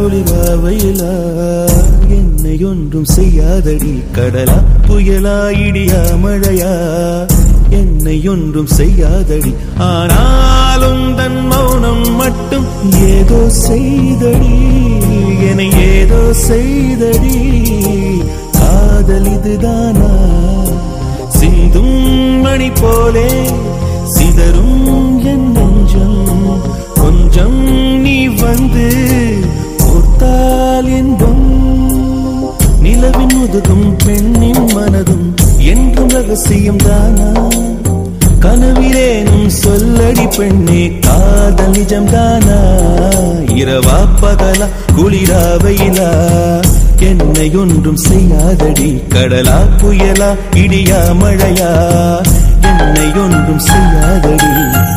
குளிரா வெயிலா என்னை ஒன்றும் செய்யாதடி கடலா புயலா இடியா மழையா என்னை ஒன்றும் செய்யாதடி ஆனாலும் தன் மௌனம் மட்டும் ஏதோ செய்தடி என்னை ஏதோ செய்தடி காதல் இதுதானா சிந்தும் மணி போலே சிதறும் என் நெஞ்சம் கொஞ்சம் நீ வந்து ஓர்த்தால் என்பம் நிலவின் முதுகும் பெண்ணின் மனதும் என்றும் ரகசியம் தானா கனவிலேனும் சொல்லடி பெண்ணே காதல் நிஜம் தானா இரவா பகலா குளிரா வெயிலா என்னை ஒன்றும் செய்யாதடி கடலா புயலா இடியா மழையா என்னை ஒன்றும் செய்யாதடி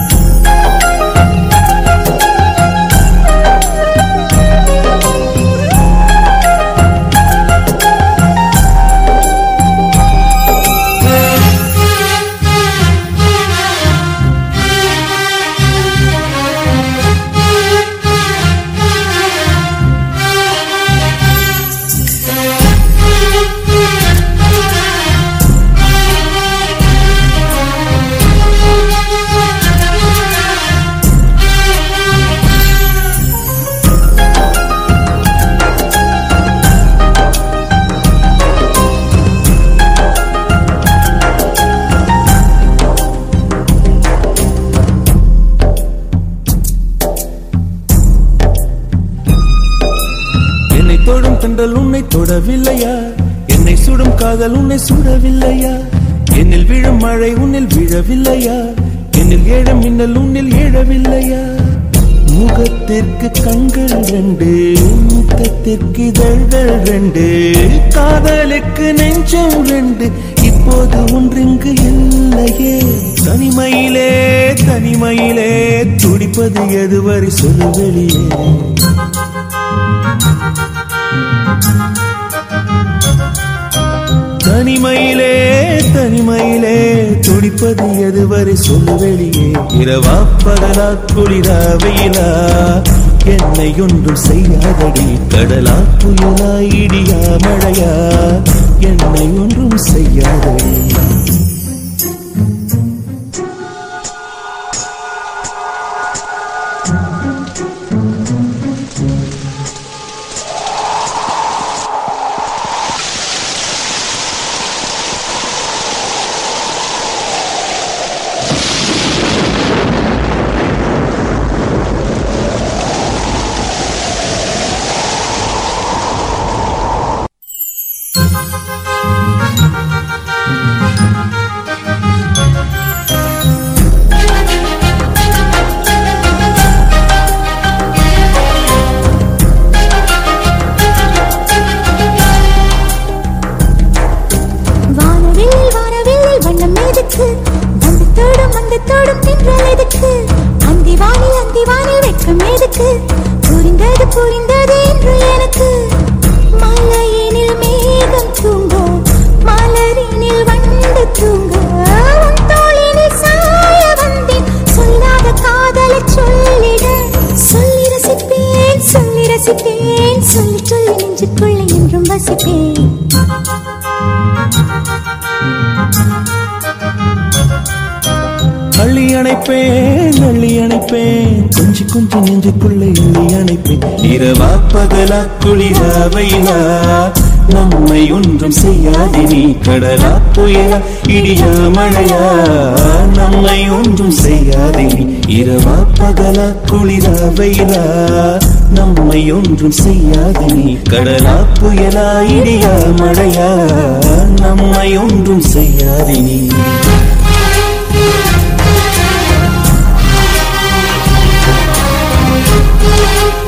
என்னை தொடும் தென்றல் உன்னை தொடவில்லையா என்னை சுடும் காதல் உன்னை சுடவில்லையா என்னில் விழும் மழை உன்னில் விழவில்லையா என்னில் ஏழும் மின்னல் உன்னில் ஏழவில்லையா முகத்திற்கு கண்கள் ரெண்டு முத்தத்திற்கு இதழ்கள் ரெண்டு காதலுக்கு நெஞ்சம் ரெண்டு இப்போது ஒன்றிங்கு இல்லையே தனிமையிலே தனிமையிலே துடிப்பது எதுவரை சொல்லு வெளியே தனிமையிலே தனிமையிலே துடிப்பது எதுவரை சொல்லு வெளியே இரவா பகலா குளிரா வெயிலா என்னை ஒன்றும் செய்யாதடி கடலா புயலா இடியா மழையா என்னை ஒன்றும் செய்யாதடி வானவில் வானவில் வண்ணம் எதுக்கு வந்து தோடும் வந்து தோடும் தின்றல் எதுக்கு அந்தி வானில் அந்தி வானில் வெட்கம் எதுக்கு புரிந்தது புரிந்தது என்று எனக்கு மலையினில் மேகம் தூங்க மலரினில் வண்டு தூங்க உன் தோளினில் சாய வந்தேன் சொல்லாத காதலை சொல்லிட சொல்லி ரசிப்பேன் சொல்லி ரசிப்பேன் சொல்லி சொல்லி நெஞ்சுக்குள்ளே என்றும் வசிப்பேன் அள்ளி அணைப்பேன் அள்ளி அணைப்பேன் கொஞ்சி கொஞ்சி நெஞ்சுக்குள்ளே அள்ளி அணைப்பேன் இரவா பகலா குளிரா வெயிலா நம்மை ஒன்றும் செய்யாதே நீ கடலா புயலா இடியா மழையா நம்மை ஒன்றும் செய்யாதே நீ இரவா பகலா குளிரா வெயிலா நம்மை ஒன்றும் செய்யாதே நீ கடலா புயலா இடியா மழையா நம்மை ஒன்றும் செய்யாதே நீ Thank you.